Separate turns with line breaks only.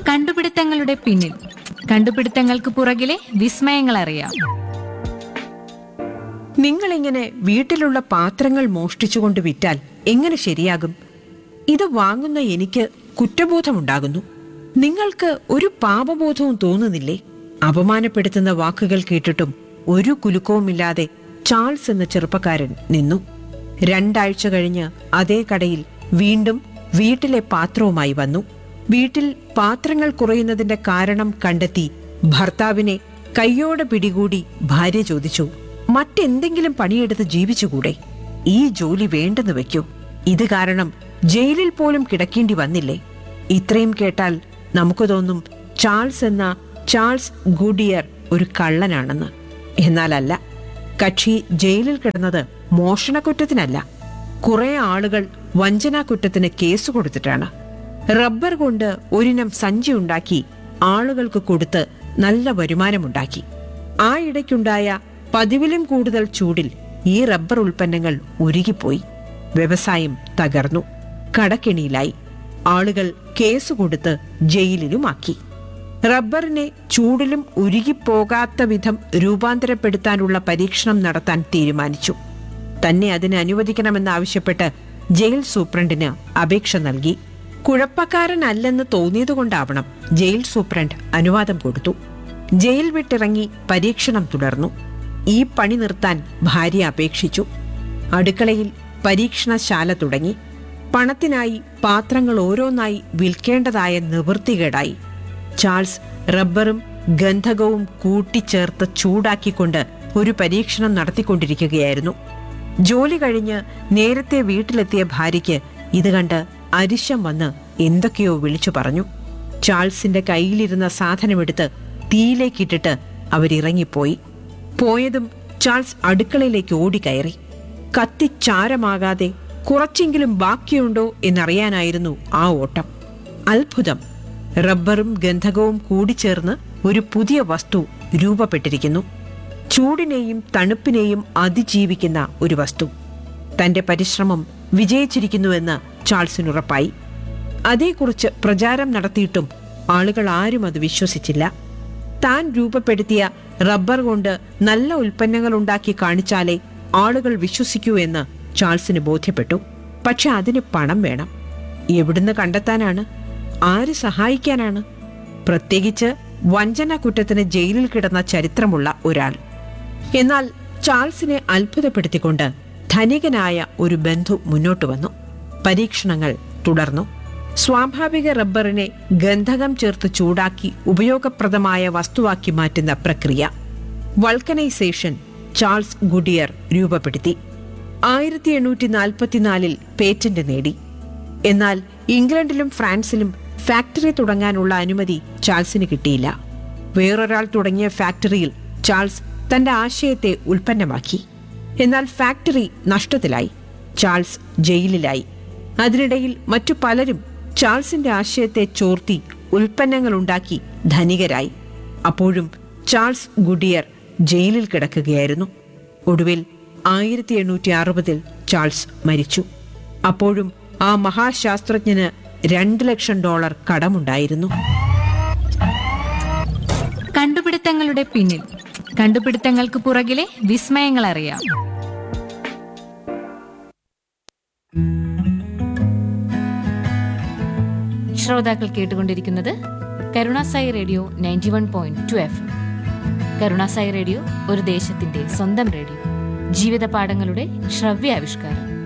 കണ്ടുപിടുത്തങ്ങളുടെ പിന്നിൽ കണ്ടുപിടുത്തങ്ങൾക്ക് പുറകിലെ വിസ്മയങ്ങൾ അറിയാം
നിങ്ങളിങ്ങനെ വീട്ടിലുള്ള പാത്രങ്ങൾ മോഷ്ടിച്ചുകൊണ്ട് വിറ്റാൽ എങ്ങനെ ശരിയാകും ഇത് വാങ്ങുന്ന എനിക്ക് കുറ്റബോധമുണ്ടാകുന്നു നിങ്ങൾക്ക് ഒരു പാപബോധവും തോന്നുന്നില്ലേ അപമാനപ്പെടുത്തുന്ന വാക്കുകൾ കേട്ടിട്ടും ഒരു കുലുക്കവുമില്ലാതെ ചാൾസ് എന്ന ചെറുപ്പക്കാരൻ നിന്നു രണ്ടാഴ്ച കഴിഞ്ഞ് അതേ കടയിൽ വീണ്ടും വീട്ടിലെ പാത്രവുമായി വന്നു വീട്ടിൽ പാത്രങ്ങൾ കുറയുന്നതിന്റെ കാരണം കണ്ടെത്തി ഭർത്താവിനെ കയ്യോടെ പിടികൂടി ഭാര്യ ചോദിച്ചു മറ്റെന്തെങ്കിലും പണിയെടുത്ത് ജീവിച്ചുകൂടെ ഈ ജോലി വേണ്ടെന്ന് വെക്കൂ ഇത് കാരണം ജയിലിൽ പോലും കിടക്കേണ്ടി വന്നില്ലേ ഇത്രയും കേട്ടാൽ നമുക്ക് തോന്നും ചാൾസ് എന്ന ചാൾസ് ഗുഡിയർ ഒരു കള്ളനാണെന്ന് എന്നാലല്ല കക്ഷി ജയിലിൽ കിടന്നത് മോഷണക്കുറ്റത്തിനല്ല കുറെ ആളുകൾ വഞ്ചനാക്കുറ്റത്തിന് കേസ് കൊടുത്തിട്ടാണ് റബ്ബർ കൊണ്ട് ഒരിനം സഞ്ചി ഉണ്ടാക്കി ആളുകൾക്ക് കൊടുത്ത് നല്ല വരുമാനമുണ്ടാക്കി ആ ഇടയ്ക്കുണ്ടായ പതിവിലും കൂടുതൽ ചൂടിൽ ഈ റബ്ബർ ഉൽപ്പന്നങ്ങൾ ഉരുകിപ്പോയി വ്യവസായം തകർന്നു കടക്കെണിയിലായി ആളുകൾ കേസ് കൊടുത്ത് ജയിലിലുമാക്കി റബ്ബറിനെ ചൂടിലും ഉരുകിപ്പോകാത്ത വിധം രൂപാന്തരപ്പെടുത്താനുള്ള പരീക്ഷണം നടത്താൻ തീരുമാനിച്ചു തന്നെ അതിന് അനുവദിക്കണമെന്നാവശ്യപ്പെട്ട് ജയിൽ സൂപ്രണ്ടിന് അപേക്ഷ നൽകി കുഴപ്പക്കാരനല്ലെന്ന് തോന്നിയതുകൊണ്ടാവണം ജയിൽ സൂപ്രണ്ട് അനുവാദം കൊടുത്തു ജയിൽ വിട്ടിറങ്ങി പരീക്ഷണം തുടർന്നു ഈ പണി നിർത്താൻ ഭാര്യ അപേക്ഷിച്ചു അടുക്കളയിൽ പരീക്ഷണശാല തുടങ്ങി പണത്തിനായി പാത്രങ്ങൾ ഓരോന്നായി വിൽക്കേണ്ടതായ നിവൃത്തികേടായി ചാൾസ് റബ്ബറും ഗന്ധകവും കൂട്ടിച്ചേർത്ത് ചൂടാക്കിക്കൊണ്ട് ഒരു പരീക്ഷണം നടത്തിക്കൊണ്ടിരിക്കുകയായിരുന്നു ജോലി കഴിഞ്ഞ് നേരത്തെ വീട്ടിലെത്തിയ ഭാര്യയ്ക്ക് ഇത് കണ്ട് അരിശം വന്ന് എന്തൊക്കെയോ വിളിച്ചു പറഞ്ഞു ചാൾസിന്റെ കയ്യിലിരുന്ന സാധനമെടുത്ത് തീയിലേക്കിട്ടിട്ട് അവരിറങ്ങിപ്പോയി പോയതും ചാൾസ് അടുക്കളയിലേക്ക് ഓടിക്കയറി കത്തി ചാരമാകാതെ കുറച്ചെങ്കിലും ബാക്കിയുണ്ടോ എന്നറിയാനായിരുന്നു ആ ഓട്ടം അത്ഭുതം റബ്ബറും ഗന്ധകവും കൂടിച്ചേർന്ന് ഒരു പുതിയ വസ്തു രൂപപ്പെട്ടിരിക്കുന്നു ചൂടിനെയും തണുപ്പിനെയും അതിജീവിക്കുന്ന ഒരു വസ്തു തന്റെ പരിശ്രമം വിജയിച്ചിരിക്കുന്നുവെന്ന് ചാൾസിനുറപ്പായി അതേക്കുറിച്ച് പ്രചാരം നടത്തിയിട്ടും ആളുകൾ ആരും അത് വിശ്വസിച്ചില്ല താൻ രൂപപ്പെടുത്തിയ റബ്ബർ കൊണ്ട് നല്ല ഉൽപ്പന്നങ്ങൾ ഉണ്ടാക്കി കാണിച്ചാലേ ആളുകൾ വിശ്വസിക്കൂ എന്ന് ചാൾസിന് ബോധ്യപ്പെട്ടു പക്ഷെ അതിന് പണം വേണം എവിടുന്ന് കണ്ടെത്താനാണ് ആര് സഹായിക്കാനാണ് പ്രത്യേകിച്ച് വഞ്ചന കുറ്റത്തിന് ജയിലിൽ കിടന്ന ചരിത്രമുള്ള ഒരാൾ എന്നാൽ ചാൾസിനെ അത്ഭുതപ്പെടുത്തിക്കൊണ്ട് ധനികനായ ഒരു ബന്ധു മുന്നോട്ട് വന്നു പരീക്ഷണങ്ങൾ തുടർന്നു സ്വാഭാവിക റബ്ബറിനെ ഗന്ധകം ചേർത്ത് ചൂടാക്കി ഉപയോഗപ്രദമായ വസ്തുവാക്കി മാറ്റുന്ന പ്രക്രിയ വൾക്കനൈസേഷൻ ചാൾസ് ഗുഡിയർ രൂപപ്പെടുത്തി ആയിരത്തി എണ്ണൂറ്റി നാൽപ്പത്തിനാലിൽ പേറ്റന്റ് നേടി എന്നാൽ ഇംഗ്ലണ്ടിലും ഫ്രാൻസിലും ഫാക്ടറി തുടങ്ങാനുള്ള അനുമതി ചാൾസിന് കിട്ടിയില്ല വേറൊരാൾ തുടങ്ങിയ ഫാക്ടറിയിൽ ചാൾസ് തന്റെ ആശയത്തെ ഉൽപ്പന്നമാക്കി എന്നാൽ ഫാക്ടറി നഷ്ടത്തിലായി ചാൾസ് ജയിലിലായി അതിനിടയിൽ മറ്റു പലരും ചാൾസിന്റെ ആശയത്തെ ചോർത്തി ഉൽപ്പന്നങ്ങൾ ഉണ്ടാക്കി ധനികരായി അപ്പോഴും ചാൾസ് ഗുഡിയർ ജയിലിൽ കിടക്കുകയായിരുന്നു ഒടുവിൽ ആയിരത്തി എണ്ണൂറ്റി അറുപതിൽ ചാൾസ് മരിച്ചു അപ്പോഴും ആ മഹാശാസ്ത്രജ്ഞന് രണ്ട് ലക്ഷം ഡോളർ കടമുണ്ടായിരുന്നു
കണ്ടുപിടുത്തങ്ങളുടെ പിന്നിൽ കണ്ടുപിടുത്തങ്ങൾക്ക് പുറകിലെ വിസ്മയങ്ങൾ അറിയാം ശ്രോതാക്കൾ കേട്ടുകൊണ്ടിരിക്കുന്നത് Karunasai radio ninety one point two F Karunasai radio ഒരു ദേശത്തിന്റെ സ്വന്തം റേഡിയോ ജീവിത പാഠങ്ങളുടെ ശ്രവ്യാവിഷ്കാരം